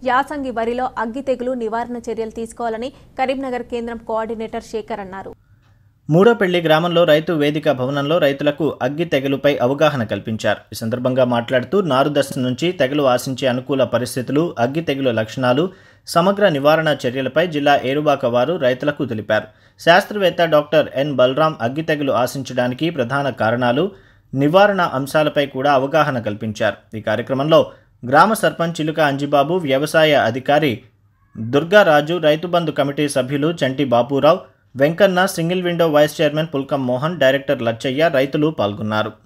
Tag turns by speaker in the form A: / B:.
A: యాసంగి వరిలో అగ్గి తెగులు నివారణ చర్యలు తీసుకోవాలని కరీంనగర్ కేంద్రం కోఆర్డినేటర్ శేఖర్ అన్నారు
B: మూడోపెళ్లి గ్రామంలో రైతు వేదిక భవనంలో రైతులకు అగ్గి తెగులుపై అవగాహన కల్పించారు ఈ సందర్భంగా మాట్లాడుతూ నారు దశ నుంచి తెగులు ఆశించే అనుకూల పరిస్థితులు అగ్గి తెగులు లక్షణాలు సమగ్ర నివారణ చర్యలపై జిల్లా ఏరువాక వారు రైతులకు తెలిపారు శాస్త్రవేత్త డాక్టర్ ఎన్ బలరాం అగ్గి తెగులు ఆశించడానికి ప్రధాన కారణాలు నివారణ అంశాలపై కూడా అవగాహన కల్పించారు ఈ కార్యక్రమంలో గ్రామ సర్పంచ్ చిలుక అంజిబాబు వ్యవసాయ అధికారి దుర్గారాజు రైతు బంధు కమిటీ సభ్యులు Chanti Bapurao Venkanna single window vice chairman Pulkam Mohan director Lachaiah రైతులు పాల్గొన్నారు